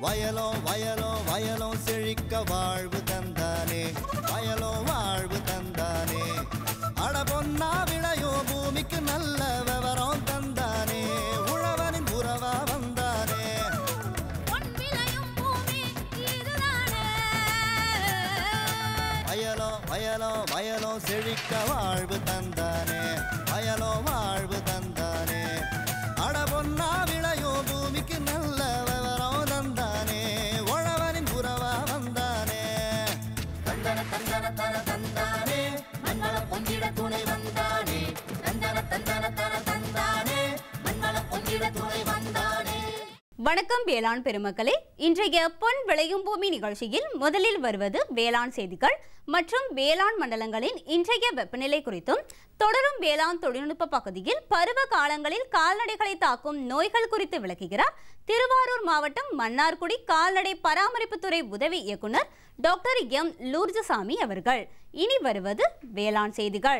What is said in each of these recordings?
வயலோ வயலோ வயலோ செழிக்க வாழ்வு தந்தானே வயலோ வாழ்வு தந்தானே அட பொன்னா விளையோ பூமிக்கு நல்ல விவரம் தந்தானே உழவனின் உறவா வந்தானே பொன் விளையும் பூமி இதுதானே வயலோ வயலோ வயலோ செழிக்க வாழ்வு தந்தானே வயலோ வாழ்வு தந்தானே அட பொன்னா விளையோ பூமிக்கு நல்ல விவரம் தந்தானே உழவனின் உறவா வந்தானே தந்தன தந்தன தன தந்தானே மண்ணள பொங்கிட துணை வந்தானே தந்தன தந்தன தன தந்தானே மண்ணள பொங்கிட துணை வந்தானே வணக்கம் வேளாண் பெருமக்களே இன்றைய பொன் விளையும் பூமி நிகழ்ச்சியில் முதலில் வருவது வேளாண் செய்திகள் மற்றும் வேளாண் மண்டலங்களின் இன்றைய வெப்பநிலை குறித்தும் தொடரும் வேளாண் தொழில்நுட்ப பகுதியில் பருவ காலங்களில் கால்நடைகளை தாக்கும் நோய்கள் குறித்து விளக்குகிறார் திருவாரூர் மாவட்டம் மன்னார்குடி கால்நடை பராமரிப்புத்துறை உதவி இயக்குனர் டாக்டர் எம் லூர்ஜசாமி அவர்கள் இனி வருவது வேளாண் செய்திகள்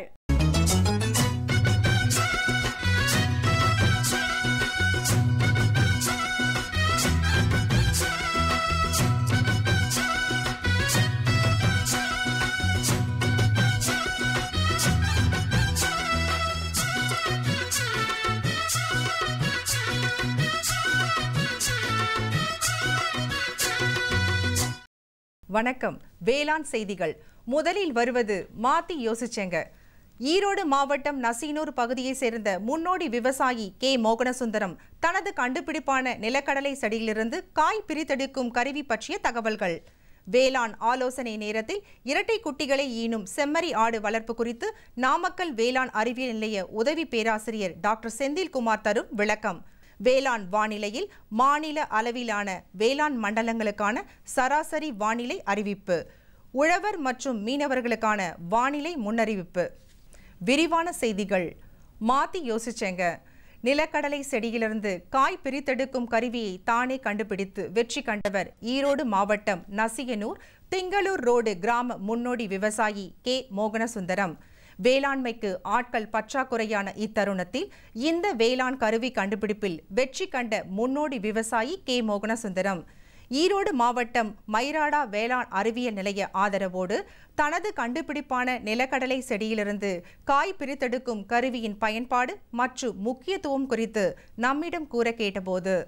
வணக்கம் வேளாண் செய்திகள் முதலில் வருவது மாத்தி யோசிச்சேங்க ஈரோடு மாவட்டம் நசீனூர் பகுதியைச் சேர்ந்த முன்னோடி விவசாயி கே மோகனசுந்தரம் தனது கண்டுபிடிப்பான நிலக்கடலை செடியிலிருந்து காய் பிரித்தெடுக்கும் கருவி பற்றிய தகவல்கள் வேளாண் ஆலோசனை நேரத்தில் இரட்டை குட்டிகளை ஈனும் செம்மறி ஆடு வளர்ப்பு குறித்து நாமக்கல் வேளாண் அறிவியல் நிலைய உதவி பேராசிரியர் டாக்டர் செந்தில்குமார் தரும் விளக்கம் வேளாண் வானிலையில் மாநில அளவிலான வேளாண் மண்டலங்களுக்கான சராசரி வானிலை அறிவிப்பு உழவர் மற்றும் மீனவர்களுக்கான வானிலை முன்னறிவிப்பு விரிவான செய்திகள் மாத்தி யோசிச்சேங்க நிலக்கடலை செடியிலிருந்து காய் பிரித்தெடுக்கும் கருவியை தானே கண்டுபிடித்து வெற்றி கண்டவர் ஈரோடு மாவட்டம் நசியனூர் திங்களூர் ரோடு கிராம முன்னோடி விவசாயி கே மோகனசுந்தரம் வேளாண்மைக்கு ஆட்கள் பற்றாக்குறையான இத்தருணத்தில் இந்த வேளாண் கருவி கண்டுபிடிப்பில் வெற்றி கண்ட முன்னோடி விவசாயி கே மோகனசுந்தரம் ஈரோடு மாவட்டம் மயிராடா வேளாண் அறிவியல் நிலைய ஆதரவோடு தனது கண்டுபிடிப்பான நிலக்கடலை செடியிலிருந்து காய் பிரித்தெடுக்கும் கருவியின் பயன்பாடு மற்றும் முக்கியத்துவம் குறித்து நம்மிடம் கூற கேட்டபோது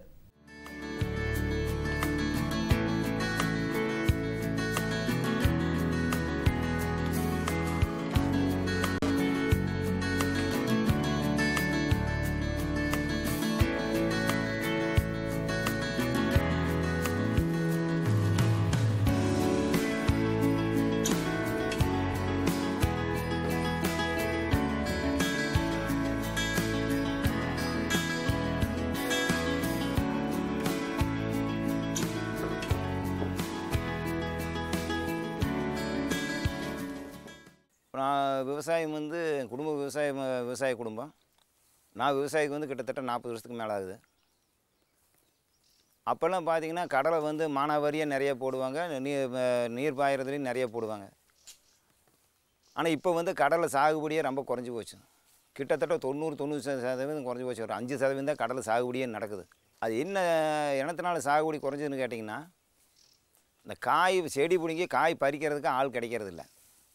நான் விவசாயம் வந்து குடும்ப விவசாயம் விவசாய குடும்பம் நான் விவசாயிக்கு வந்து கிட்டத்தட்ட நாற்பது வருஷத்துக்கு மேலே ஆகுது அப்போல்லாம் பார்த்தீங்கன்னா கடலை வந்து மானாவாரியாக நிறைய போடுவாங்க நீர் நீர் பாயறதுலேயும் நிறைய போடுவாங்க ஆனால் இப்போ வந்து கடலை சாகுபடியே ரொம்ப குறைஞ்சி போச்சு கிட்டத்தட்ட தொண்ணூறு தொண்ணூறு சத- சதவீதம் குறைஞ்சி போச்சு ஒரு அஞ்சு சதவீதம் தான் கடலை சாகுபடியே நடக்குது அது என்ன இனத்தினால சாகுபடி குறைஞ்சதுன்னு கேட்டிங்கன்னா இந்த காய் செடி பிடிங்கி காய் பறிக்கிறதுக்கு ஆள் கிடைக்கிறது இல்ல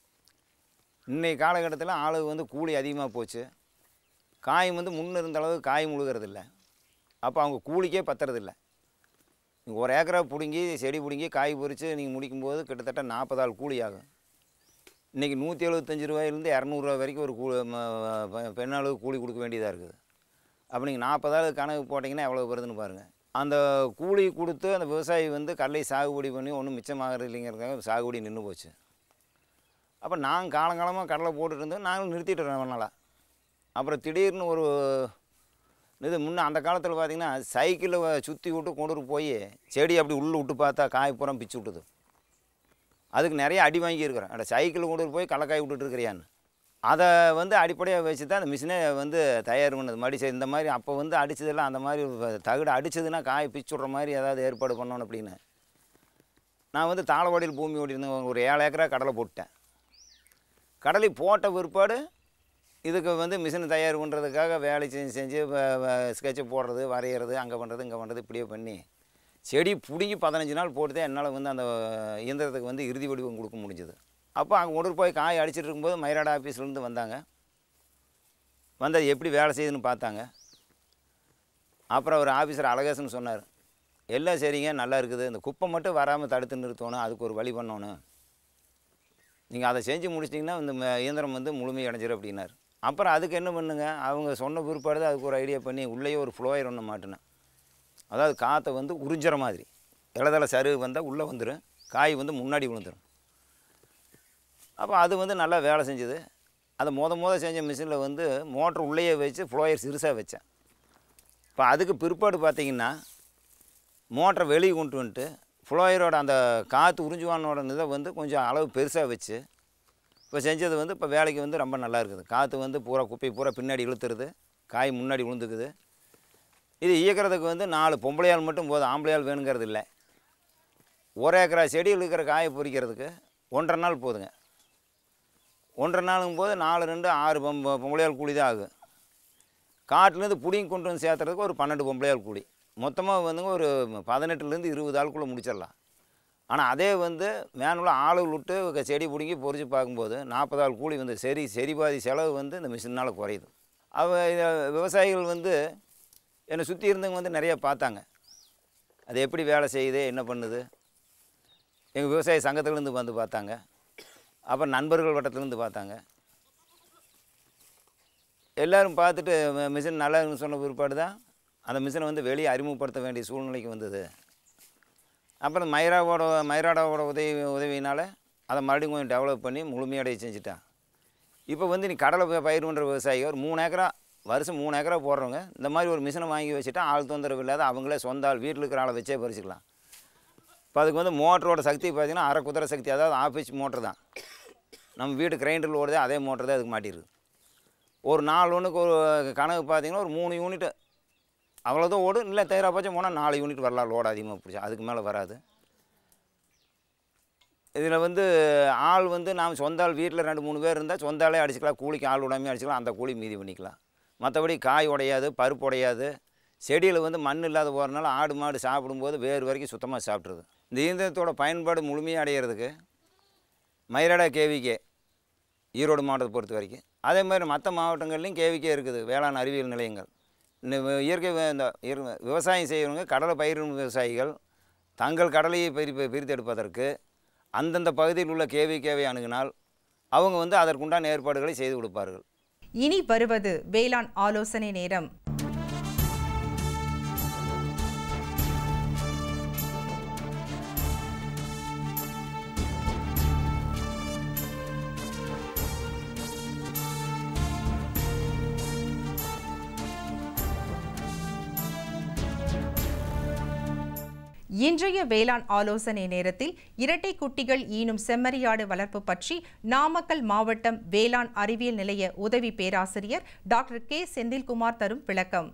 இன்றைய காலகட்டத்தில் ஆளு வந்து கூலி அதிகமாக போச்சு காய் வந்து முன்ன இருந்த அளவு காய் முழுகிறது இல்லை அப்போ அவங்க கூலிக்கே பத்துறதில்ல நீங்கள் ஒரு ஏக்கரா பிடுங்கி செடி பிடுங்கி காய் பறித்து நீங்கள் முடிக்கும்போது கிட்டத்தட்ட நாற்பது ஆள் கூலி ஆகும் இன்றைக்கி நூற்றி எழுபத்தஞ்சி ரூபாயிலேருந்து இரநூறுவா வரைக்கும் ஒரு கூ ம- பெ- பெண்ணாளுக்கு கூலி கொடுக்க வேண்டியதாக இருக்குது அப்போ நீங்கள் நாற்பது ஆள் கணக்கு போட்டிங்கன்னா எவ்வளோ வருதுன்னு பாருங்கள் அந்த கூலி கொடுத்து அந்த விவசாயி வந்து கடலை சாகுபடி பண்ணி ஒன்றும் மிச்சமாகிறது இல்லைங்கிறதுக்காக சாகுபடி நின்று போச்சு அப்போ நாங்கள் காலங்காலமாக கடலை போட்டுட்டு இருந்தோம் நாங்களும் நிறுத்திட்டு நாளாக அப்புறம் திடீர்னு ஒரு இது முன்ன அந்த காலத்தில் பார்த்தீங்கன்னா சைக்கிளில் சுற்றி விட்டு கொண்டுட்டு போய் செடி அப்படி உள்ளே விட்டு பார்த்தா காய் பூரா பிச்சு விட்டுது அதுக்கு நிறைய அடி வாங்கியிருக்கிறேன் அட சைக்கிள் கொண்டு போய் கடலக்காய் விட்டுட்டு இருக்கிறியான்னு அதை வந்து அடிப்படையாக வச்சு தான் அந்த மிஷினே வந்து தயார் பண்ணது மடி செய் இந்த மாதிரி அப்போ வந்து அடிச்சதெல்லாம் அந்த மாதிரி தகுடு அடிச்சதுன்னா காய் பிச்சு விட்ற மாதிரி ஏதாவது ஏற்பாடு பண்ணணும் அப்படின்னு நான் வந்து தாளவாடியில் பூமி ஓட்டியிருந்தேன் ஒரு ஏழு ஏக்கரா கடலை போட்டேன் கடலை போட்ட பிற்பாடு இதுக்கு வந்து மிஷின் தயார் பண்ணுறதுக்காக வேலை செஞ்சு செஞ்சு ஸ்கெட்சு போடுறது வரைகிறது அங்கே பண்ணுறது இங்கே பண்ணுறது இப்படியே பண்ணி செடி பிடுங்கி பதினஞ்சு நாள் போட்டு தான் என்னால் வந்து அந்த இயந்திரத்துக்கு வந்து இறுதி வடிவம் கொடுக்க முடிஞ்சது அப்போ அங்கே கொண்டு போய் காய் அடிச்சிட்டு இருக்கும்போது மயிராட ஆஃபீஸ்லேருந்து வந்தாங்க வந்து எப்படி வேலை செய்யுதுன்னு பார்த்தாங்க அப்புறம் ஒரு ஆஃபீஸர் அழகேசன் சொன்னார் எல்லாம் சரிங்க நல்லா இருக்குது இந்த குப்பை மட்டும் வராமல் தடுத்து நிறுத்தணும் அதுக்கு ஒரு வழி பண்ணணும் நீங்கள் அதை செஞ்சு முடிச்சிட்டிங்கன்னா இந்த ம- இயந்திரம் வந்து முழுமை அடைஞ்சிரும் அப்படின்னார் அப்புறம் அதுக்கு என்ன பண்ணுங்க அவங்க சொன்ன பிற்பாடு தான் அதுக்கு ஒரு ஐடியா பண்ணி உள்ளேயே ஒரு ஃப்ளோயர் ஒன்று மாட்டினேன் அதாவது காற்றை வந்து உறிஞ்சுற மாதிரி இலதலை சரு வந்தால் உள்ளே வந்துடும் காய் வந்து முன்னாடி விழுந்துடும் அப்போ அது வந்து நல்லா வேலை செஞ்சுது அதை மொத மொத செஞ்ச மிஷினில் வந்து மோட்ரு உள்ளேயே வச்சு ஃப்ளோயர் சிறுசாக வச்சேன் இப்போ அதுக்கு பிற்பாடு பார்த்தீங்கன்னா மோட்டரை வெளியே கொண்டு வந்துட்டு ஃப்ளோயரோட அந்த காற்று உறிஞ்சுவானோட இதை வந்து கொஞ்சம் அளவு பெருசாக வச்சு இப்போ செஞ்சது வந்து இப்போ வேலைக்கு வந்து ரொம்ப நல்லா இருக்குது காற்று வந்து பூரா குப்பை பூரா பின்னாடி இழுத்துருது காய் முன்னாடி விழுந்துக்குது இது இயக்கிறதுக்கு வந்து நாலு பொம்பளையால் மட்டும் போதும் ஆம்பளையால் வேணுங்கிறது இல்லை ஒரு ஏக்கரா செடியில் இருக்கிற காயை பொறிக்கிறதுக்கு ஒன்றரை நாள் போதுங்க ஒன்றரை நாளுங்கும் போது நாலு ரெண்டு ஆறு பொம்ப பொம்பளையால் கூலி தான் ஆகும் காட்டிலேருந்து புடிங்கி கொண்டு வந்து சேர்த்துறதுக்கு ஒரு பன்னெண்டு பொம்பளையால் கூலி மொத்தமாக வந்துங்க ஒரு பதினெட்டுலேருந்து இருபது ஆளுக்குள்ளே முடிச்சிடலாம் ஆனால் அதே வந்து மேனுவலாக ஆளுகள் விட்டு க- செடி பிடுங்கி பொறிச்சு பார்க்கும்போது நாற்பது ஆள் கூலி வந்து சரி சரி பாதி செலவு வந்து இந்த மிஷினால் குறையுது அவ இத விவசாயிகள் வந்து என்னை சுற்றி இருந்தவங்க வந்து நிறைய பார்த்தாங்க அது எப்படி வேலை செய்யுது என்ன பண்ணுது எங்கள் விவசாய சங்கத்துலேருந்து வந்து பார்த்தாங்க அப்புறம் நண்பர்கள் வட்டத்துலேருந்து பார்த்தாங்க எல்லாரும் பார்த்துட்டு ம- மிஷின் நல்லா இருக்குன்னு சொன்ன பிற்பாடு தான் அந்த மிஷினை வந்து வெளியே அறிமுகப்படுத்த வேண்டிய சூழ்நிலைக்கு வந்தது அப்புறம் மைராவோட மைராடாவோட உதவி உதவியினால் அதை மறுபடியும் கொஞ்சம் டெவலப் பண்ணி முழுமையடைய செஞ்சுட்டான் இப்போ வந்து நீ கடலை ப- பயிர் பண்ணுற விவசாயி ஒரு மூணு ஏக்கரா வருஷம் மூணு ஏக்கரா போடுறவங்க இந்த மாதிரி ஒரு மிஷினை வாங்கி வச்சுட்டா ஆள் தொந்தரவு இல்லாத அவங்களே சொந்த ஆள் வீட்டில் இருக்கிற ஆளை வச்சே பறிச்சுக்கலாம் இப்போ அதுக்கு வந்து மோட்டரோட சக்தி பார்த்தீங்கன்னா அரை குதிரை சக்தி அதாவது ஆஃபீஸ் மோட்டர் தான் நம்ம வீட்டு கிரைண்டரில் ஓடுதே அதே மோட்டர் தான் அதுக்கு மாட்டிருக்கு ஒரு நாலு ஒன்றுக்கு ஒரு கணக்கு பார்த்தீங்கன்னா ஒரு மூணு யூனிட் அவ்வளோதான் ஓடும் இல்லை தேராப்பாச்சும் போனால் நாலு யூனிட் வரலாம் லோடு அதிகமாக பிடிச்சா அதுக்கு மேலே வராது இதில் வந்து ஆள் வந்து நாம் சொந்த ஆள் வீட்டில் ரெண்டு மூணு பேர் இருந்தால் சொந்த ஆளே அடிச்சுக்கலாம் கூலிக்கு ஆள் விடாமே அடிச்சுக்கலாம் அந்த கூலி மீதி பண்ணிக்கலாம் மற்றபடி காய் உடையாது பருப்பு உடையாது செடியில் வந்து மண் இல்லாத போகிறனால ஆடு மாடு சாப்பிடும்போது வேறு வரைக்கும் சுத்தமாக சாப்பிட்ருது இந்த இயந்திரத்தோட பயன்பாடு முழுமையாக அடையிறதுக்கு மயிரடா கேவிகே ஈரோடு மாவட்டத்தை பொறுத்த வரைக்கும் அதே மாதிரி மற்ற மாவட்டங்கள்லையும் கேவிக்கே இருக்குது வேளாண் அறிவியல் நிலையங்கள் இந்த வி- இயற்கை வி- இந்த இயற்- விவசாயம் செய்கிறவங்க கடலை பயிரிடும் விவசாயிகள் தங்கள் கடலையை பிரி பிரித்தெடுப்பதற்கு அந்தந்த பகுதியில் உள்ள கேவிகேவை அணுகினால் அவங்க வந்து அதற்குண்டான ஏற்பாடுகளை செய்து கொடுப்பார்கள் இனி வருவது வேளாண் ஆலோசனை நேரம் இன்றைய வேளாண் ஆலோசனை நேரத்தில் இரட்டை குட்டிகள் ஈனும் செம்மறியாடு வளர்ப்பு பற்றி நாமக்கல் மாவட்டம் வேளாண் அறிவியல் நிலைய உதவி பேராசிரியர் டாக்டர் கே செந்தில்குமார் தரும் விளக்கம்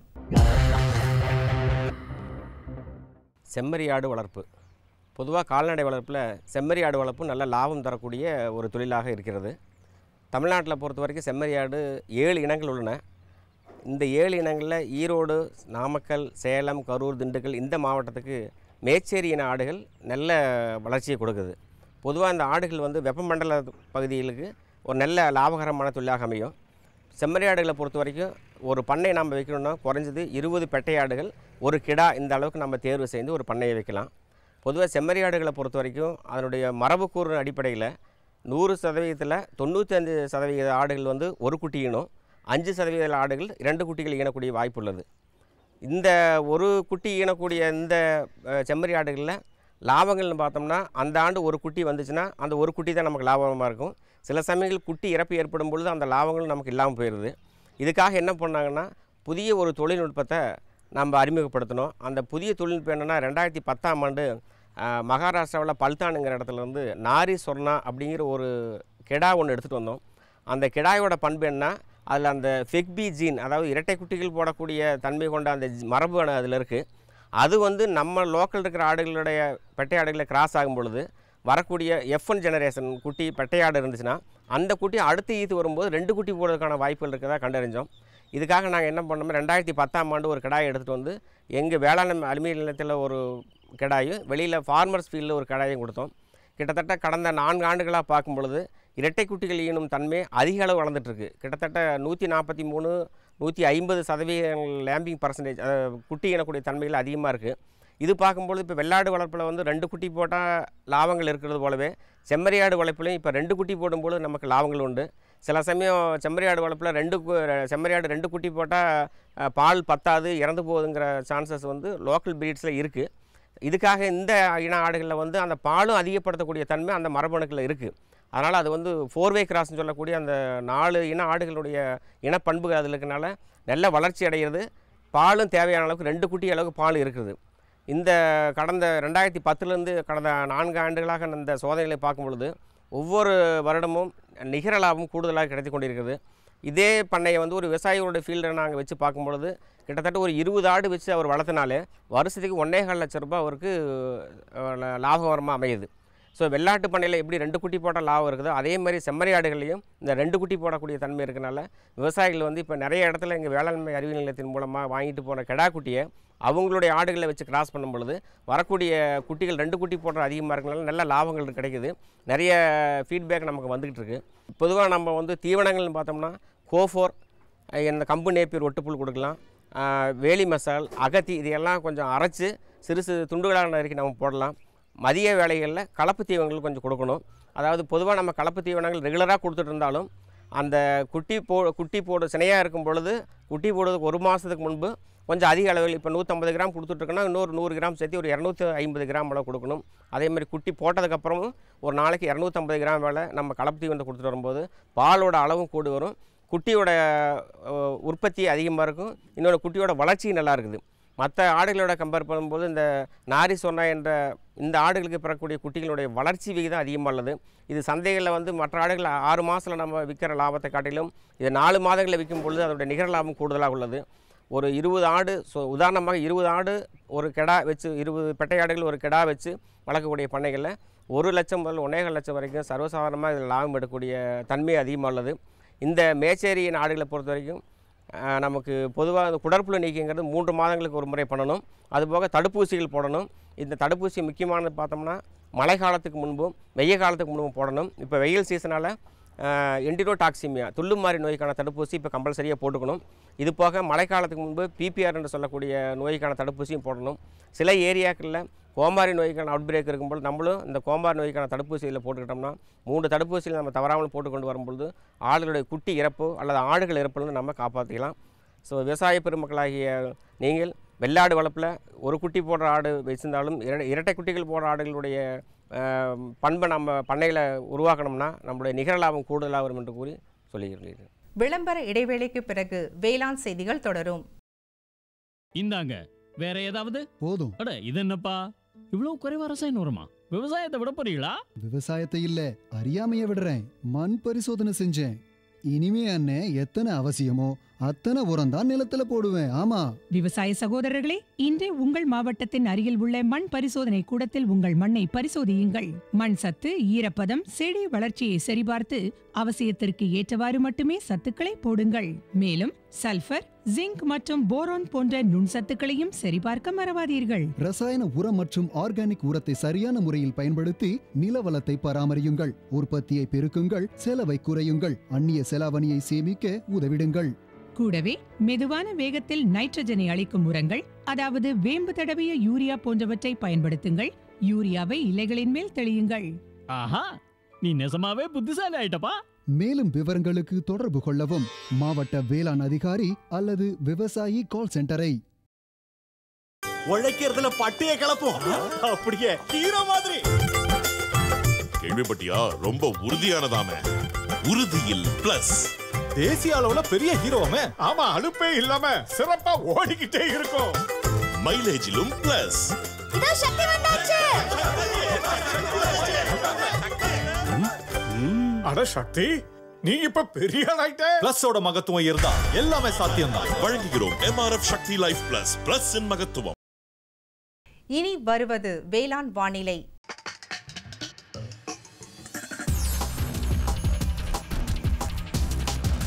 செம்மறி ஆடு வளர்ப்பு பொதுவாக கால்நடை வளர்ப்பில் செம்மறி ஆடு வளர்ப்பு நல்ல லாபம் தரக்கூடிய ஒரு தொழிலாக இருக்கிறது தமிழ்நாட்டில் பொறுத்த வரைக்கும் செம்மறி ஆடு ஏழு இனங்கள் உள்ளன இந்த ஏழு இனங்களில் ஈரோடு நாமக்கல் சேலம் கரூர் திண்டுக்கல் இந்த மாவட்டத்துக்கு மேச்சேரி இன ஆடுகள் நல்ல வளர்ச்சியை கொடுக்குது பொதுவாக இந்த ஆடுகள் வந்து வெப்பமண்டல பகுதிகளுக்கு ஒரு நல்ல லாபகரமான தொழிலாக அமையும் செம்மறி ஆடுகளை பொறுத்த வரைக்கும் ஒரு பண்ணை நம்ம வைக்கணும்னா குறைஞ்சது இருபது பெட்டை ஆடுகள் ஒரு கிடா இந்த அளவுக்கு நம்ம தேர்வு செய்து ஒரு பண்ணையை வைக்கலாம் பொதுவாக செம்மறி ஆடுகளை பொறுத்த வரைக்கும் அதனுடைய மரபுக்கூறு அடிப்படையில் நூறு சதவீதத்தில் தொண்ணூத்தஞ்சு சதவீத ஆடுகள் வந்து ஒரு குட்டி ஈனும் அஞ்சு சதவீத ஆடுகள் இரண்டு குட்டிகள் ஈனக்கூடிய வாய்ப்பு உள்ளது இந்த ஒரு குட்டி ஈனக்கூடிய இந்த அஹ், செம்மறி ஆடுகளில் லாபங்கள்னு பார்த்தோம்னா அந்த ஆண்டு ஒரு குட்டி வந்துச்சுன்னா அந்த ஒரு குட்டி தான் நமக்கு லாபமாக இருக்கும் சில சமயங்கள் குட்டி இறப்பு ஏற்படும் பொழுது அந்த லாபங்கள் நமக்கு இல்லாமல் போயிடுது இதுக்காக என்ன பண்ணாங்கன்னா புதிய ஒரு தொழில்நுட்பத்தை நம்ம அறிமுகப்படுத்தணும் அந்த புதிய தொழில்நுட்பம் என்னென்னா ரெண்டாயிரத்தி பத்தாம் ஆண்டு அஹ், மகாராஷ்டிராவில் பல்தானுங்கிற இடத்துல இருந்து நாரி சொர்ணா அப்படிங்கிற ஒரு கெடா ஒன்று எடுத்துகிட்டு வந்தோம் அந்த கிடாயோட பண்பு என்ன அதில் அந்த ஃபெக்பி ஜீன் அதாவது இரட்டை குட்டிகள் போடக்கூடிய தன்மை கொண்ட அந்த ஜி- மரபு அதில் இருக்குது அது வந்து நம்ம லோக்கல் இருக்கிற ஆடுகளுடைய பெட்டை ஆடுகளை கிராஸ் ஆகும் பொழுது வரக்கூடிய எஃப் ஒன் ஜெனரேஷன் குட்டி பெட்டை ஆடு இருந்துச்சுன்னா அந்த குட்டி அடுத்து ஈத்து வரும்போது ரெண்டு குட்டி போடுறதுக்கான வாய்ப்புகள் இருக்கிறதா கண்டறிஞ்சோம் இதுக்காக நாங்கள் என்ன பண்ணோம் ரெண்டாயிரத்தி பத்தாம் ஆண்டு ஒரு கிடாயை எடுத்துகிட்டு வந்து எங்கள் வேளாண் அலுமினிய நிலையத்தில் ஒரு கிடாயும் வெளியில் ஃபார்மர்ஸ் ஃபீல்டில் ஒரு கிடாயும் கொடுத்தோம் கிட்டத்தட்ட கடந்த நான்கு ஆண்டுகளாக பார்க்கும் பொழுது இரட்டை குட்டிகள் ஈனும் தன்மை அதிக அளவு வளர்ந்துட்டுருக்கு கிட்டத்தட்ட நூற்றி நாற்பத்தி மூணு நூற்றி ஐம்பது சதவீதம் லேம்பிங் பர்சன்டேஜ் குட்டி ஈனக்கூடிய தன்மைகள் அதிகமாக இருக்குது இது பார்க்கும்பொழுது இப்போ வெள்ளாடு வளர்ப்பில் வந்து ரெண்டு குட்டி போட்டால் லாபங்கள் இருக்கிறது போலவே செம்மறியாடு வளர்ப்புலையும் இப்போ ரெண்டு குட்டி போடும்போது நமக்கு லாபங்கள் உண்டு சில சமயம் செம்மறியாடு வளர்ப்பில் ரெண்டு கு- செம்மறியாடு ரெண்டு குட்டி போட்டால் பால் பத்தாது இறந்து போகுதுங்கிற சான்சஸ் வந்து லோக்கல் பிரீட்ஸில் இருக்குது இதுக்காக இந்த இன ஆடுகளில் வந்து அந்த பாலும் அதிகப்படுத்தக்கூடிய தன்மை அந்த மரபணுக்களில் இருக்குது அதனால் அது வந்து ஃபோர்வே கிராஸ்னு சொல்லக்கூடிய அந்த நாலு இன ஆடுகளுடைய இனப்பண்புகள் அதில் இருக்கனால நல்ல வளர்ச்சி அடைகிறது பாலும் தேவையான அளவுக்கு ரெண்டு குட்டி அளவுக்கு பால் இருக்குது இந்த கடந்த ரெண்டாயிரத்தி பத்துலேருந்து கடந்த நான்கு ஆண்டுகளாக இந்த சோதனைகளை பார்க்கும் பொழுது ஒவ்வொரு வருடமும் நிகர லாபம் கூடுதலாக கிடைத்து கொண்டிருக்கிறது இதே பண்ணையை வந்து ஒரு விவசாயியோட ஃபீல்டை நாங்கள் வச்சு பார்க்கும் பொழுது கிட்டத்தட்ட ஒரு இருபது ஆடு வச்சு அவர் வளர்த்தனாலே வருஷத்துக்கு ஒன்றே கால் லட்ச ரூபாய் அவருக்கு அஹ், லா- லாபகரமாக அமையுது ஸோ வெள்ளாட்டு பண்ணையில் எப்படி ரெண்டு குட்டி போட்டால் லாபம் இருக்குதோ அதே மாதிரி செம்மறி ஆடுகள்லையும் இந்த ரெண்டு குட்டி போடக்கூடிய தன்மை இருக்கனால விவசாயிகள் வந்து இப்போ நிறைய இடத்துல எங்கள் வேளாண்மை அறிவியல் நிலையத்தின் மூலமாக வாங்கிட்டு போன கெடா குட்டியை அவங்களுடைய ஆடுகளை வச்சு கிராஸ் பண்ணும் பொழுது வரக்கூடிய குட்டிகள் ரெண்டு குட்டி போடுற அதிகமாக இருக்கனால நல்ல லாபங்கள் கிடைக்குது நிறைய ஃபீட்பேக் நமக்கு வந்துக்கிட்டு இருக்கு பொதுவாக நம்ம வந்து தீவனங்கள்னு பார்த்தோம்னா கோஃபோர் இந்த கம்பு நேப்பியர் ஒட்டுப்புல் கொடுக்கலாம் ஆஹ் வேலி மசால் அகத்தி இதையெல்லாம் கொஞ்சம் அரைச்சு சிறு சிறு துண்டுகளாக நறுக்கி நம்ம போடலாம் மதிய வேளைகளில் கலப்பு தீவனங்கள் கொஞ்சம் கொடுக்கணும் அதாவது பொதுவாக நம்ம கலப்பு தீவனங்கள் ரெகுலராக கொடுத்துட்டு இருந்தாலும் அந்த குட்டி போ குட்டி போடு சினையாக இருக்கும் பொழுது குட்டி போடுறதுக்கு ஒரு மாதத்துக்கு முன்பு கொஞ்சம் அதிக அளவில் இப்போ நூற்றம்பது கிராம் கொடுத்துட்ருக்கோன்னா இன்னொரு நூறு கிராம் சேர்த்து ஒரு இரநூத்தி ஐம்பது கிராம் அளவு கொடுக்கணும் அதே மாதிரி குட்டி போட்டதுக்கப்புறமும் ஒரு நாளைக்கு இரநூத்தம்பது கிராம் வேலை நம்ம கலப்பு தீவனத்தை கொடுத்துட்டு வரும்போது பாலோட அளவும் கூடு வரும் குட்டியோட அஹ், உற்பத்தி அதிகமாக இருக்கும் இன்னொன்று குட்டியோட வளர்ச்சி நல்லா இருக்குது மற்ற ஆடுகளோட கம்பேர் பண்ணும்போது இந்த நாரி சொன்னா என்ற இந்த ஆடுகளுக்கு பெறக்கூடிய குட்டிகளுடைய வளர்ச்சி விகிதம் அதிகமாக உள்ளது இது சந்தைகளில் வந்து மற்ற ஆடுகள் ஆறு மாதத்தில் நம்ம விற்கிற லாபத்தை காட்டிலும் இது நாலு மாதங்களில் விற்கும் பொழுது அதோட நிகர லாபம் கூடுதலாக உள்ளது ஒரு இருபது ஆடு ஸோ உதாரணமாக இருபது ஆடு ஒரு கெடா வச்சு இருபது பெட்டை ஆடுகள் ஒரு கெடா வச்சு வளர்க்கக்கூடிய பண்ணைகளில் ஒரு லட்சம் முதல் ஒன்றேகால் லட்சம் வரைக்கும் சர்வசாதாரணமாக இதில் லாபம் எடுக்கக்கூடிய தன்மை அதிகமாக உள்ளது இந்த மேச்சேரியின் ஆடுகளை பொறுத்த வரைக்கும் ஆஹ், நமக்கு பொதுவாக இந்த குடற்புழு நீக்கிங்கிறது மூன்று மாதங்களுக்கு ஒரு முறை பண்ணணும் அதுபோக தடுப்பூசிகள் போடணும் இந்த தடுப்பூசி முக்கியமானது பார்த்தோம்னா மழை காலத்துக்கு முன்பும் வெய்ய காலத்துக்கு முன்பும் போடணும் இப்போ வெயில் சீசனால் என்டிரோடாக்சிமியா துள்ளுமாறி நோய்க்கான தடுப்பூசி இப்போ கம்பல்சரியாக போட்டுக்கணும் இது போக மழைக்காலத்துக்கு முன்பு பிபிஆர் என்று சொல்லக்கூடிய நோய்க்கான தடுப்பூசியும் போடணும் சில ஏரியாக்களில் கோமாரி நோய்க்கான அவுட் பிரேக் இருக்கும்போது நம்மளும் இந்த கோமாரி நோய்க்கான தடுப்பூசியில் போட்டுக்கிட்டோம்னா மூன்று தடுப்பூசியில் நம்ம தவறாமல் போட்டுக்கொண்டு வரும்பொழுது ஆடுகளுடைய குட்டி இறப்பு அல்லது ஆடுகள் இறப்புலேருந்து நம்ம காப்பாற்றிக்கலாம் ஸோ விவசாய பெருமக்களாகிய நீங்கள் வெள்ளாடு வளர்ப்பில் ஒரு குட்டி போடுற ஆடு வச்சிருந்தாலும் இர- இரட்டை குட்டிகள் போடுற ஆடுகளுடைய ஆஹ், பண்பை நம்ம பண்ணையில் உருவாக்கணும்னா நம்முடைய நிகர லாபம் கூடுதலாக வரும் என்று கூறி சொல்லியிருக்கிறீர்கள் விளம்பர இடைவேளைக்கு பிறகு வேளாண் செய்திகள் தொடரும் இந்தாங்க வேற ஏதாவது போதும் அட இது என்னப்பா இவ்வளவு குறைவா ரசாயனம் வருமா விவசாயத்தை விட போறீங்களா விவசாயத்தை இல்ல அறியாமைய விடுறேன் மண் பரிசோதனை செஞ்சேன் இனிமே அண்ணே எத்தனை அவசியமோ அத்தனை உரம் தான் நிலத்துல போடுவேன் ஆமா விவசாய சகோதரர்களே இன்றே உங்கள் மாவட்டத்தின் அருகில் உள்ள மண் பரிசோதனை கூடத்தில் உங்கள் மண்ணை பரிசோதியுங்கள் மண் சத்து ஈரப்பதம் செடி வளர்ச்சியை சரிபார்த்து அவசியத்திற்கு ஏற்றவாறு மட்டுமே சத்துக்களை போடுங்கள் மேலும் சல்பர் ஜிங்க் மற்றும் போரான் போன்ற நுண்சத்துக்களையும் சரிபார்க்க மறவாதீர்கள் ரசாயன உரம் மற்றும் ஆர்கானிக் உரத்தை சரியான முறையில் பயன்படுத்தி நில வளத்தை பராமரியுங்கள் உற்பத்தியை பெருக்குங்கள் செலவை குறையுங்கள் அந்நிய செலாவணியை சேமிக்க உதவிடுங்கள் கூடவே மெதுவான வேகத்தில் நைட்ரஜனை அளிக்கும் உரங்கள் அதாவது வேம்பு தடவிய யூரியா போன்றவற்றை பயன்படுத்துங்கள் யூரியாவை இலைகளின் மேல் தெளியுங்கள் ஆஹா நீ நெசமாவே புத்திசாலி ஆயிட்டப்பா மேலும் விவரங்களுக்கு தொடர்பு கொள்ளவும் மாவட்ட வேளாண் அதிகாரி அல்லது விவசாயி கால் சென்டரை உழைக்கிறதுல பட்டைய கலப்போம் அப்படியே ஹீரோ மாதிரி கேள்விப்பட்டியா ரொம்ப உறுதியானதாமே உறுதியில் பிளஸ் தேசிய அளவுல பெரிய ஹீரோமே ஆமா அலுப்பே இல்லாம சிறப்பா ஓடிக்கிட்டே இருக்கும் மைலேஜிலும் பிளஸ் இதோ சக்தி வந்தாச்சு அட சக்தி நீ இப்ப பெரிய ஆளாயிட்ட பிளஸோட மகத்துவம் இருந்தா எல்லாமே சாத்தியம்தான் வழங்குகிறோம் MRF Shakti life plus plus இன் மகத்துவம் இனி வருவது வேளாண் வானிலை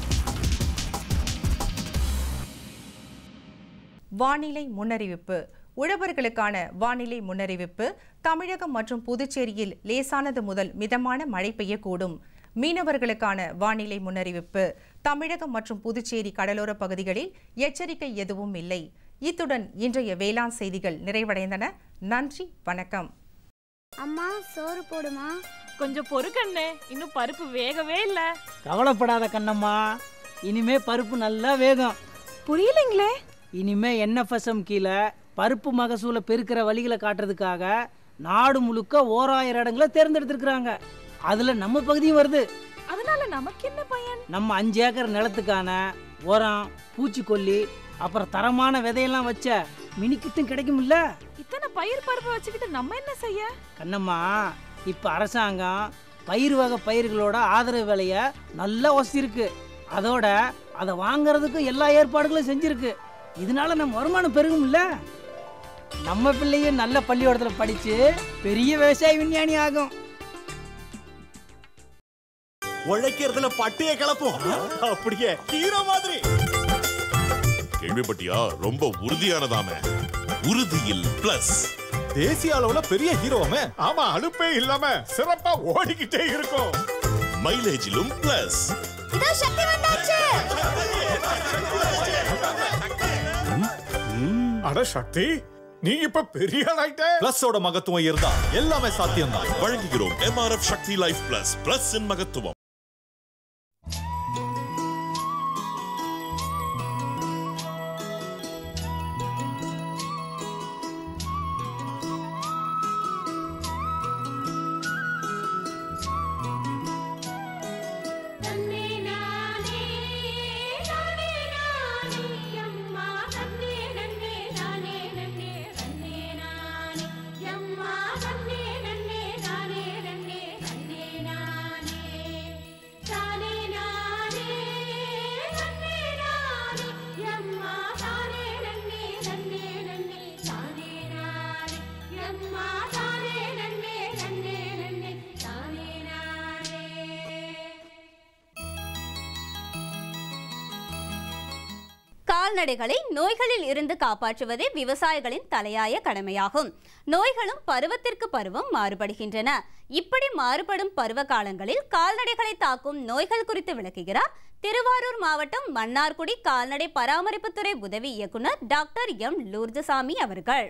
வானிலை முன்னறிவிப்பு உழவர்களுக்கான வானிலை முன்னறிவிப்பு தமிழகம் மற்றும் புதுச்சேரியில் லேசானது முதல் மிதமான மழை பெய்யக்கூடும் மீனவர்களுக்கான வானிலை முன்னறிவிப்பு தமிழகம் மற்றும் புதுச்சேரி கடலோர பகுதிகளில் எச்சரிக்கை எதுவும் இல்லை இத்துடன் இன்றைய வேளாண் செய்திகள் நிறைவடைந்தன நன்றி வணக்கம் அம்மா சோறு போடுமா கொஞ்சம் பொறுக்கண்ணே இன்னும் பருப்பு வேகவே இல்ல கவலைப்படாத கண்ணம்மா இனிமே பருப்பு நல்லா வேகும் புரியலைங்களே இனிமே என்எஃப்எஸ்எம் கீழே பருப்பு மகசூலை பெருக்கிற வழிகளை காட்டுறதுக்காக நாடு முழுக்க ஓராயிரம் இடங்களை தேர்ந்தெடுத்திருக்கிறாங்க அதுல நம்ம பகுதியும் வருது அதனால நமக்கு என்ன பயன் நம்ம அஞ்சு ஏக்கர் நிலத்துக்கான உரம் பூச்சிக்கொல்லி அப்புறம் தரமான விதையெல்லாம் வச்ச மினிக்கிட்டும் கிடைக்கும்ல இத்தனை பயிர் பருப்பு வச்சுக்கிட்டு நம்ம என்ன செய்ய கண்ணம்மா இப்ப அரசாங்கம் பயிர் வகை பயிர்களோட ஆதரவு விலைய நல்லா வசதிருக்கு அதோட அதை வாங்குறதுக்கு எல்லா ஏற்பாடுகளும் செஞ்சிருக்கு இதனால நம்ம வருமானம் பெருகும்ல நம்ம பிள்ளையும் நல்ல பள்ளிக்கூடத்துல படிச்சு பெரிய விவசாய விஞ்ஞானி ஆகும் உழைக்கிறதுல பட்டிய கிளப்போம் அப்படியே ஹீரோ மாதிரி கேள்விப்பட்டியா ரொம்ப உறுதியானதாமே உறுதியில் பிளஸ் தேசிய அளவுல பெரிய ஹீரோமே ஆமா அலுப்பே இல்லாம சிறப்பா ஓடிக்கிட்டே இருக்கும் மைலேஜிலும் பிளஸ் இதோ சக்தி வந்தாச்சு அட சக்தி நீ இப்ப பெரிய ஆளாயிட்ட பிளஸோட மகத்துவம் இருந்தா எல்லாமே சாத்தியம் தான் வழங்குகிறோம் MRF Shakti life plus plus இன் மகத்துவம் தன்னே நானே நானே நானே அம்மா தன்னே நன்னே நானே நன்னே தன்னே நானே அம்மா தன்னே நன்னே நானே நன்னே தன்னே நானே தானே நானே தன்னே நானே அம்மா தானே நன்னே தன்னே நன்னே தானே நானே அம்மா தானே நன்னே தன்னே நன்னே தானே நானே கால்நடைகளை நோய்களில் இருந்து காப்பாற்றுவதே விவசாயிகளின் தலையாய கடமையாகும் நோய்களும் பருவத்திற்கு பருவம் மாறுபடுகின்றன இப்படி மாறுபடும் பருவ காலங்களில் கால்நடைகளை தாக்கும் நோய்கள் குறித்து விளக்குகிறார் திருவாரூர் மாவட்டம் மன்னார்குடி கால்நடை பராமரிப்புத்துறை உதவி இயக்குனர் டாக்டர் எம் லூர்ஜசாமி அவர்கள்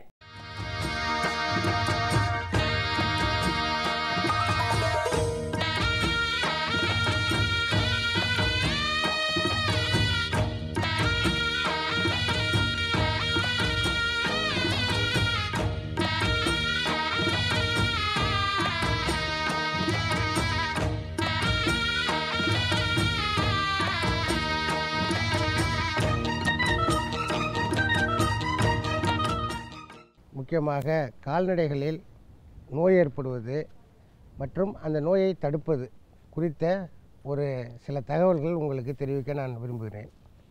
முக்கியமாக கால்நடைகளில் நோய் ஏற்படுவது மற்றும் அந்த நோயை தடுப்பது குறித்த ஒரு சில தகவல்கள் உங்களுக்கு தெரிவிக்க நான் விரும்புகிறேன்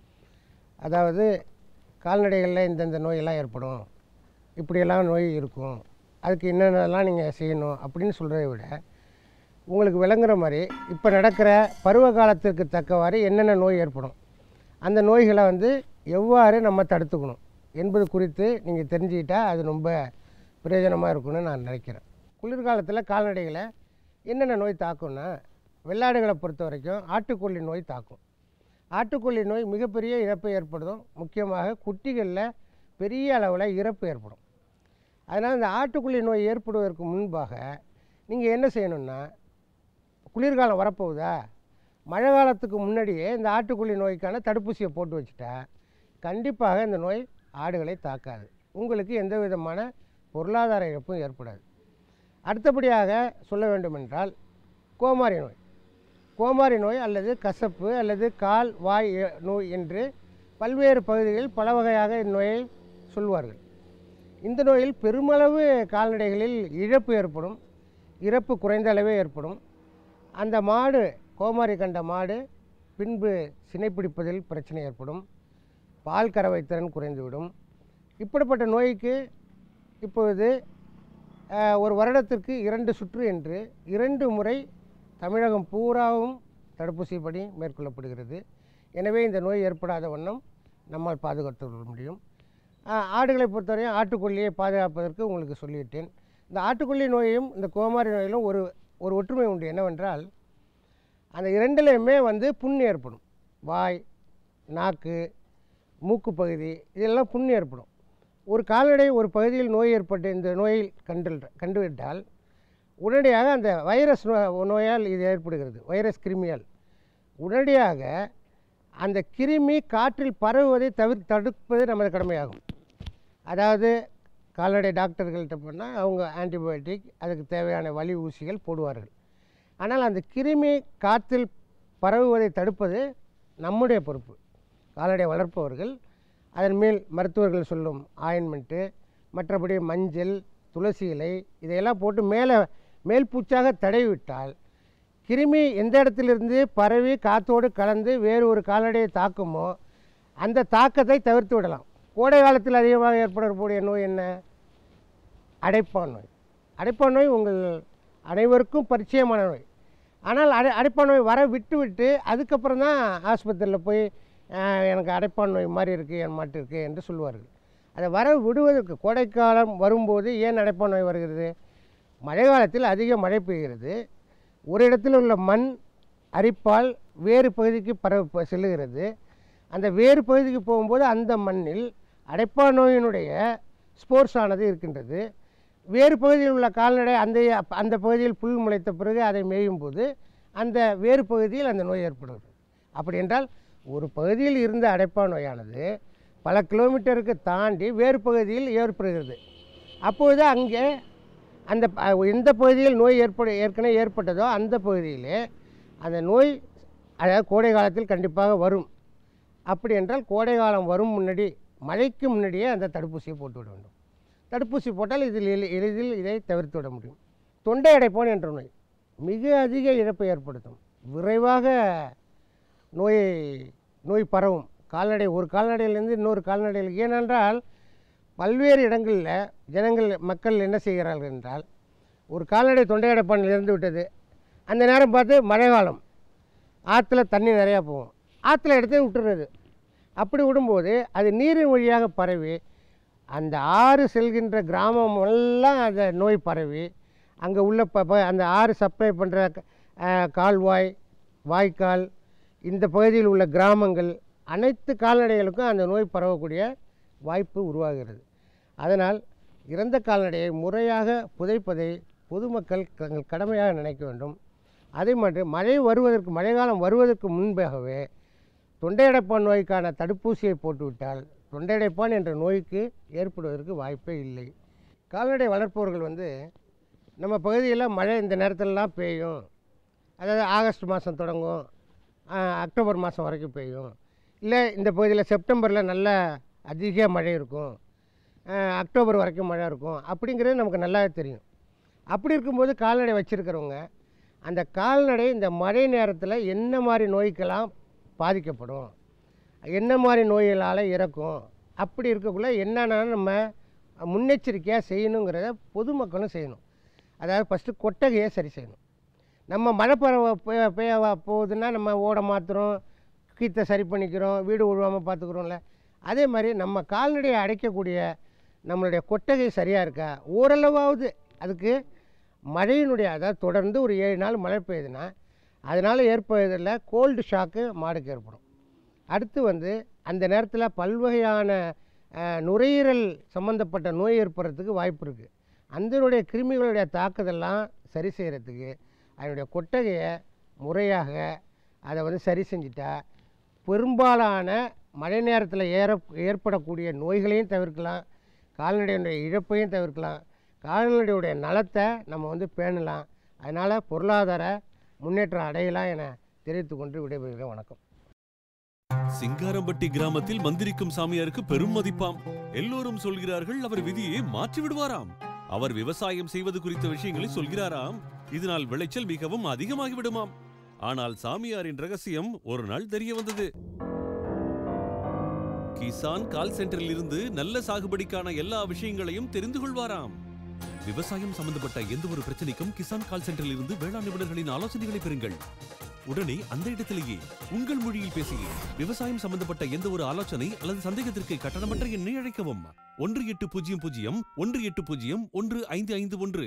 அதாவது கால்நடைகளில் இந்தந்த நோயெல்லாம் ஏற்படும் இப்படியெல்லாம் நோய் இருக்கும் அதுக்கு என்னென்னலாம் நீங்கள் செய்யணும் அப்படின்னு சொல்கிறத விட உங்களுக்கு விளங்குற மாதிரி இப்போ நடக்கிற பருவ காலத்திற்கு தக்கவாறு என்னென்ன நோய் ஏற்படும் அந்த நோய்களை வந்து எவ்வாறு நம்ம தடுத்துக்கணும் என்பது குறித்து நீங்கள் தெரிஞ்சுக்கிட்டா அது ரொம்ப பிரயோஜனமாக இருக்கும்னு நான் நினைக்கிறேன் குளிர்காலத்தில் கால்நடைகளை என்னென்ன நோய் தாக்கும்னா வெள்ளாடுகளை பொறுத்த வரைக்கும் ஆட்டுக்கொல்லி நோய் தாக்கும் ஆட்டுக்கொல்லி நோய் மிகப்பெரிய இறப்பு ஏற்படுத்தும் முக்கியமாக குட்டிகளில் பெரிய அளவில் இறப்பு ஏற்படும் அதனால் இந்த ஆட்டுக்கொல்லி நோய் ஏற்படுவதற்கு முன்பாக நீங்கள் என்ன செய்யணும்னா குளிர்காலம் வரப்போகுதா மழை காலத்துக்கு முன்னாடியே இந்த ஆட்டுக்கொல்லி நோய்க்கான தடுப்பூசியை போட்டு வச்சுட்டா கண்டிப்பாக இந்த நோய் ஆடுகளை தாக்காது உங்களுக்கு எந்த விதமான பொருளாதார இழப்பும் ஏற்படாது அடுத்தபடியாக சொல்ல வேண்டுமென்றால் கோமாரி நோய் கோமாரி நோய் அல்லது கசப்பு அல்லது கால் வாய் எ- நோய் என்று பல்வேறு பகுதிகளில் பல வகையாக இந்நோயை சொல்வார்கள் இந்த நோயில் பெருமளவு கால்நடைகளில் இழப்பு ஏற்படும் இறப்பு குறைந்த அளவே ஏற்படும் அந்த மாடு கோமாரி கண்ட மாடு பின்பு சினைப்பிடிப்பதில் பிரச்சனை ஏற்படும் பால் கறவை திறன் குறைந்துவிடும் இப்படிப்பட்ட நோய்க்கு இப்பொழுது அஹ், ஒரு வருடத்திற்கு இரண்டு சுற்று என்று இரண்டு முறை தமிழகம் பூராவும் தடுப்பூசி பணி மேற்கொள்ளப்படுகிறது எனவே இந்த நோய் ஏற்படாத வண்ணம் நம்மால் பாதுகாத்து கொள்ள முடியும் ஆஹ், ஆடுகளை பொறுத்தவரையும் ஆட்டுக்கொல்லியை பாதுகாப்பதற்கு உங்களுக்கு சொல்லிவிட்டேன் இந்த ஆட்டுக்கொல்லி நோயையும் இந்த கோமாரி நோயிலும் ஒரு ஒரு ஒற்றுமை உண்டு என்னவென்றால் அந்த இரண்டுலையுமே வந்து புண் ஏற்படும் வாய் நாக்கு மூக்கு பகுதி இதெல்லாம் புண் ஏற்படும் ஒரு கால்நடை ஒரு பகுதியில் நோய் ஏற்பட்டு இந்த நோயில் கண்டு கண்டுவிட்டால் உடனடியாக அந்த வைரஸ் நோ- நோயால் இது ஏற்படுகிறது வைரஸ் கிருமியால் உடனடியாக அந்த கிருமி காற்றில் பரவுவதை தவிர தடுப்பது நமது கடமையாகும் அதாவது கால்நடை டாக்டர்கள்ட்ட போனால் அவங்க ஆன்டிபயோட்டிக் அதுக்கு தேவையான வலி ஊசிகள் போடுவார்கள் ஆனால் அந்த கிருமி காற்றில் பரவுவதை தடுப்பது நம்முடைய பொறுப்பு கால்நடை வளர்ப்பவர்கள் அதன் மேல் மருத்துவர்கள் சொல்லும் ஆயின்மெண்ட்டு மற்றபடி மஞ்சள் துளசி இலை இதையெல்லாம் போட்டு மேலே மேல் பூச்சாக தடவி விட்டால் கிருமி எந்த இடத்திலிருந்து பரவி காற்றோடு கலந்து வேறு ஒரு கால்நடையை தாக்குமோ அந்த தாக்கத்தை தவிர்த்து விடலாம் கோடை காலத்தில் அதிகமாக ஏற்படக்கூடிய நோய் என்ன அடைப்பான் நோய் அடைப்பான் நோய் உங்கள் அனைவருக்கும் பரிச்சயமான நோய் ஆனால் அடை அடைப்பான் நோய் வர விட்டு விட்டு அதுக்கப்புறம் தான் ஆஸ்பத்திரியில் போய் "ஆஹ், எனக்கு அடைப்பான் நோய் மாதிரி இருக்குது என் மாட்டு இருக்குது என்று சொல்லுவார்கள் அதை வர விடுவதற்கு கோடைக்காலம் வரும்போது ஏன் அடைப்பான் நோய் வருகிறது மழை காலத்தில் அதிக மழை பெய்கிறது ஒரு இடத்தில் உள்ள மண் அரிப்பால் வேறு பகுதிக்கு பரவ செல்லுகிறது அந்த வேறு பகுதிக்கு போகும்போது அந்த மண்ணில் அடைப்பான் நோயினுடைய ஸ்போர்ஸ் ஆனது இருக்கின்றது வேறு பகுதியில் உள்ள கால்நடை அந்த அந்த பகுதியில் புல் முளைத்த பிறகு அதை மேயும் போது அந்த வேறு பகுதியில் அந்த நோய் ஏற்படுகிறது அப்படி என்றால் ஒரு பகுதியில் இருந்த அடைப்பான் நோயானது பல கிலோமீட்டருக்கு தாண்டி வேறு பகுதியில் ஏற்படுகிறது அப்பொழுது அங்கே அந்த ப- எந்த பகுதியில் நோய் ஏற்பட ஏற்கனவே ஏற்பட்டதோ அந்த பகுதியிலே அந்த நோய் அதாவது கோடை காலத்தில் கண்டிப்பாக வரும் அப்படி என்றால் கோடை காலம் வரும் முன்னாடி மழைக்கு முன்னாடியே அந்த தடுப்பூசியை போட்டு விட வேண்டும் தடுப்பூசி போட்டால் இதில் எளி- எளிதில் இதை தவிர்த்து விட முடியும் தொண்டை அடைப்பான் என்ற நோய் மிக அதிக இழப்பை ஏற்படுத்தும் விரைவாக நோயை நோய் பரவும் கால்நடை ஒரு கால்நடையிலேருந்து இன்னொரு கால்நடையில் ஏனென்றால் பல்வேறு இடங்களில் ஜனங்கள் மக்கள் என்ன செய்கிறார்கள் என்றால் ஒரு கால்நடை தொண்டை அடைப்பானில் இருந்து விட்டது அந்த நேரம் பார்த்து மழை காலம் ஆற்றுல தண்ணி நிறையா போகும் ஆற்றுல எடுத்து விட்டுறது அப்படி விடும்போது அது நீரின் வழியாக பரவி அந்த ஆறு செல்கின்ற கிராமம் எல்லாம் அந்த நோய் பரவி அங்கே உள்ள ப ப- அந்த ஆறு சப்ளை பண்ணுற கால்வாய் வாய்க்கால் இந்த பகுதியில் உள்ள கிராமங்கள் அனைத்து கால்நடைகளுக்கும் அந்த நோய் பரவக்கூடிய வாய்ப்பு உருவாகிறது அதனால் இறந்த கால்நடையை முறையாக புதைப்பதை பொதுமக்கள் தங்கள் கடமையாக நினைக்க வேண்டும் அதே மாதிரி மழை வருவதற்கு மழைக்காலம் வருவதற்கு முன்பாகவே தொண்டையடைப்பான் நோய்க்கான தடுப்பூசியை போட்டுவிட்டால் தொண்டையடைப்பான் என்ற நோய்க்கு ஏற்படுவதற்கு வாய்ப்பே இல்லை கால்நடை வளர்ப்பவர்கள் வந்து நம்ம பகுதியில் மழை இந்த நேரத்திலலாம் பெய்யும் அதாவது ஆகஸ்ட் மாதம் தொடங்கும் ஆஹ், அக்டோபர் மாதம் வரைக்கும் பெய்யும் இல்லை இந்த பகுதியில் செப்டம்பரில் நல்ல அதிக மழை இருக்கும் ஆஹ், அக்டோபர் வரைக்கும் மழை இருக்கும் அப்படிங்கிறது நமக்கு நல்லாவே தெரியும் அப்படி இருக்கும்போது கால்நடை வச்சுருக்கிறவங்க அந்த கால்நடை இந்த மழை நேரத்தில் என்ன மாதிரி நோய்க்கெல்லாம் பாதிக்கப்படும் என்ன மாதிரி நோய்களால் இறக்கும் அப்படி இருக்கக்குள்ள என்னென்ன நம்ம முன்னெச்சரிக்கையாக செய்யணுங்கிறத பொதுமக்களும் செய்யணும் அதாவது ஃபஸ்ட்டு கொட்டகையை சரி செய்யணும் நம்ம மழை பரவ பெய்ய பெய்ய போகுதுன்னா நம்ம ஓட மாற்றுறோம் கீத்தை சரி பண்ணிக்கிறோம் வீடு உழுவாமல் பார்த்துக்குறோம்ல அதே மாதிரி நம்ம கால்நடையை அடைக்கக்கூடிய நம்மளுடைய கொட்டகை சரியாக இருக்கா ஓரளவாவது அதுக்கு மழையினுடைய அதாவது தொடர்ந்து ஒரு ஏழு நாள் மழை பெய்யுதுன்னா அதனால் ஏற்படுறதில் கோல்டு ஷாக்கு மாடுக்கு ஏற்படும் அடுத்து வந்து அந்த நேரத்தில் பல்வகையான அஹ், நுரையீரல் சம்மந்தப்பட்ட நோய் ஏற்படுறதுக்கு வாய்ப்பு இருக்குது அந்தனுடைய கிருமிகளுடைய தாக்குதல்லாம் சரி செய்கிறதுக்கு அதனுடைய கொட்டகையை முறையாக அதை வந்து சரி செஞ்சிட்டா பெரும்பாலான மழை நேரத்தில் ஏற ஏற்படக்கூடிய நோய்களையும் தவிர்க்கலாம் கால்நடையினுடைய இழப்பையும் தவிர்க்கலாம் கால்நடையுடைய நலத்தை நம்ம வந்து பேணலாம் அதனால் பொருளாதார முன்னேற்றம் அடையலாம் என தெரிவித்துக் கொண்டு விடைபெறுகிறேன் வணக்கம் சிங்காரம்பட்டி கிராமத்தில் மந்திரிக்கும் சாமியாருக்கு பெரும் மதிப்பாம் எல்லோரும் சொல்கிறார்கள் அவர் விதியை மாற்றி விடுவாராம் அவர் விவசாயம் செய்வது குறித்த விஷயங்களை சொல்கிறாராம் இதனால் விளைச்சல் மிகவும் அதிகமாகி விடுமாம் ஆனால் சாமியாரின் ரகசியம் ஒரு நாள் தெரிய வந்தது கிசான் கால் சென்டரில் இருந்து நல்ல சாகுபடிக்கான எல்லா விஷயங்களையும் தெரிந்து கொள்வாராம் விவசாயம் சம்பந்தப்பட்ட எந்த ஒரு பிரச்சனைக்கும் கிசான் கால் சென்டரில் இருந்து வேளாண் நிபுணர்களின் ஆலோசனைகளை பெறுங்கள் உடனே அந்த இடத்திலேயே உங்கள் மொழியில் பேசுகிறேன் விவசாயம் சம்பந்தப்பட்ட எந்த ஒரு ஆலோசனை அல்லது சந்தேகத்திற்கு கட்டணமற்ற எண்ணை அழைக்கவும் ஒன்று எட்டு பூஜ்ஜியம் பூஜ்ஜியம் ஒன்று எட்டு பூஜ்ஜியம் ஒன்று ஐந்து ஐந்து ஒன்று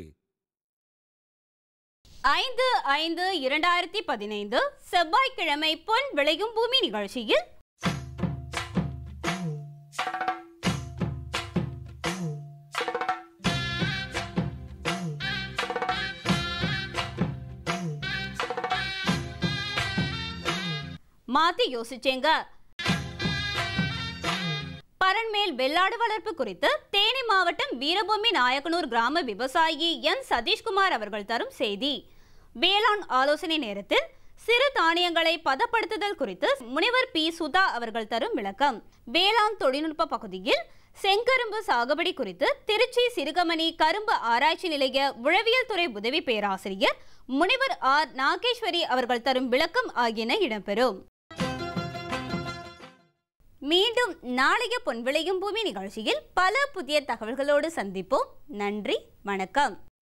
ஐந்து ஐந்து இரண்டாயிரத்தி பதினைந்து செவ்வாய்க்கிழமை பொன் விளையும் பூமி நிகழ்ச்சியில் மாத்தி யோசிச்சேங்க பரண்மேல் வெள்ளாடு வளர்ப்பு குறித்து தேனி மாவட்டம் வீரபூமி நாயக்கனூர் கிராம விவசாயி என் சதீஷ்குமார் அவர்கள் தரும் செய்தி வேளாண் ஆலோசனை நேரத்தில் சிறு தானியங்களை பதப்படுத்துதல் குறித்து முனைவர் பி சுதா அவர்கள் தரும் விளக்கம் வேளாண் தொழில்நுட்ப பகுதியில் செங்கரும்பு சாகுபடி குறித்து திருச்சி சிறுகமணி கரும்பு ஆராய்ச்சி நிலைய உழவியல் துறை உதவி பேராசிரியர் முனைவர் ஆர் நாகேஸ்வரி அவர்கள் தரும் விளக்கம் ஆகியன இடம்பெறும் மீண்டும் நாளைய பொன் விளையும் பூமி நிகழ்ச்சியில் பல புதிய தகவல்களோடு சந்திப்போம் நன்றி வணக்கம்